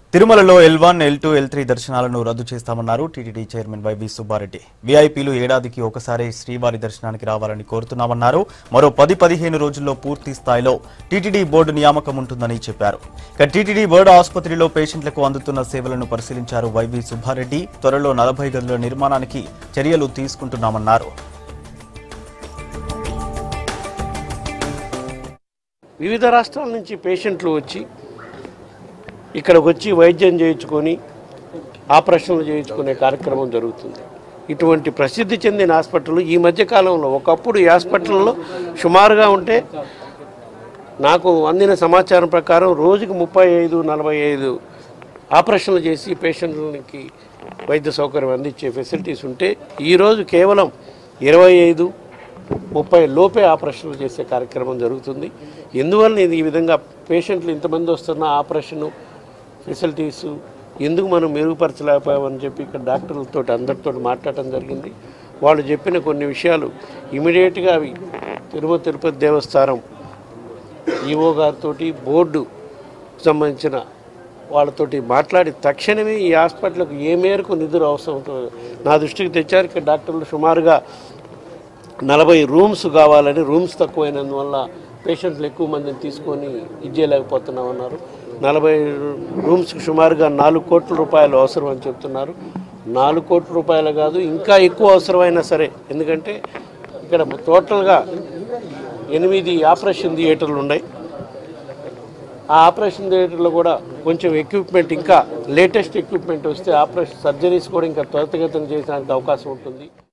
తిరుమలలో L one L two L three దర్శనాలను రద్దు చేస్తామన్నారు టీటీడీ చైర్మన్ వైవి సుబ్బారెడ్డి వీఐపీలు ఏడాదికి ఒకసారి శ్రీవారి దర్శనానికి రావాలని కోరుతున్నామన్నారు మరో పది పదిహేను రోజుల్లో పూర్తి స్థాయిలో టీటీడీ బోర్డు నియామకం ఉంటుందని చెప్పారు ఇక టీటీడీ బోర్డు ఆసుపత్రిలో పేషెంట్లకు అందుతున్న సేవలను పరిశీలించారు వైవి సుబ్బారెడ్డి త్వరలో నలభై గదుల నిర్మాణానికి చర్యలు తీసుకుంటున్నామన్నారు వివిధ రాష్ట్రాల నుంచి పేషెంట్లు వచ్చి ఇక్కడికి వచ్చి వైద్యం చేయించుకొని ఆపరేషన్లు చేయించుకునే కార్యక్రమం జరుగుతుంది ఇటువంటి ప్రసిద్ధి చెందిన హాస్పిటల్ ఈ మధ్య కాలంలో ఒకప్పుడు ఈ హాస్పిటల్లో సుమారుగా ఉంటే నాకు అందిన సమాచారం ప్రకారం రోజుకు ముప్పై ఐదు నలభై ఐదు ఆపరేషన్లు చేసి పేషెంట్లకి వైద్య సౌకర్యం అందించే ఫెసిలిటీస్ ఉంటే ఈరోజు కేవలం ఇరవై ఐదు ముప్పై లోపే ఆపరేషన్లు చేసే కార్యక్రమం జరుగుతుంది ఎందువల్ల ఇది ఈ విధంగా పేషెంట్లు ఇంతమంది వస్తున్న ఆపరేషను ఫెసిలిటీస్ ఎందుకు మనం మెరుగుపరచలేకపోయామని చెప్పి ఇక్కడ డాక్టర్లతో అందరితో మాట్లాడటం జరిగింది వాళ్ళు చెప్పిన కొన్ని విషయాలు ఇమీడియట్గా అవి తిరుమల తిరుపతి దేవస్థానం ఈఓ గారితో బోర్డు సంబంధించిన వాళ్ళతోటి మాట్లాడి తక్షణమే ఈ హాస్పిటల్కి ఏ మేరకు నిధులు అవసరం ఉంటుందో నా దృష్టికి తెచ్చారు ఇక్కడ డాక్టర్లు సుమారుగా నలభై రూమ్స్ కావాలని రూమ్స్ తక్కువైనందువల్ల పేషెంట్లు ఎక్కువ మందిని తీసుకొని ఇచ్చేయలేకపోతున్నామన్నారు నలభై రూమ్స్కి సుమారుగా నాలుగు కోట్ల రూపాయలు అవసరం అని చెప్తున్నారు నాలుగు కోట్ల రూపాయలు కాదు ఇంకా ఎక్కువ అవసరమైనా సరే ఎందుకంటే ఇక్కడ టోటల్గా ఎనిమిది ఆపరేషన్ థియేటర్లు ఉన్నాయి ఆ ఆపరేషన్ థియేటర్లో కూడా కొంచెం ఎక్విప్మెంట్ ఇంకా లేటెస్ట్ ఎక్విప్మెంట్ వస్తే ఆపరేషన్ సర్జరీస్ కూడా ఇంకా త్వరితగతిన చేయడానికి అవకాశం ఉంటుంది